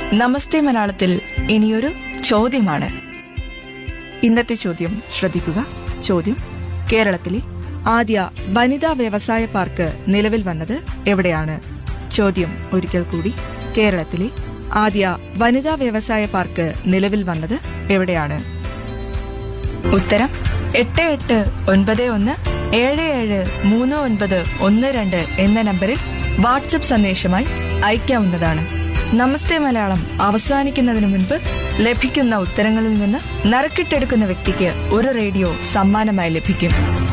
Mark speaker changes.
Speaker 1: നമസ്തേ മലയാളത്തിൽ ഇനിയൊരു ചോദ്യമാണ് ഇന്നത്തെ ചോദ്യം ശ്രദ്ധിക്കുക ചോദ്യം കേരളത്തിലെ ആദ്യ വനിതാ വ്യവസായ പാർക്ക് നിലവിൽ വന്നത് എവിടെയാണ് ചോദ്യം ഒരിക്കൽ കൂടി കേരളത്തിലെ ആദ്യ വനിതാ വ്യവസായ പാർക്ക് നിലവിൽ വന്നത് എവിടെയാണ് ഉത്തരം എട്ട് എട്ട് ഒൻപത് ഒന്ന് ഏഴ് ഏഴ് മൂന്ന് ഒൻപത് ഒന്ന് രണ്ട് എന്ന നമ്പറിൽ വാട്സപ്പ് സന്ദേശമായി അയക്കാവുന്നതാണ് നമസ്തേ മലയാളം അവസാനിക്കുന്നതിന് മുൻപ് ലഭിക്കുന്ന ഉത്തരങ്ങളിൽ നിന്ന് നറുക്കിട്ടെടുക്കുന്ന വ്യക്തിക്ക് ഒരു റേഡിയോ സമ്മാനമായി ലഭിക്കും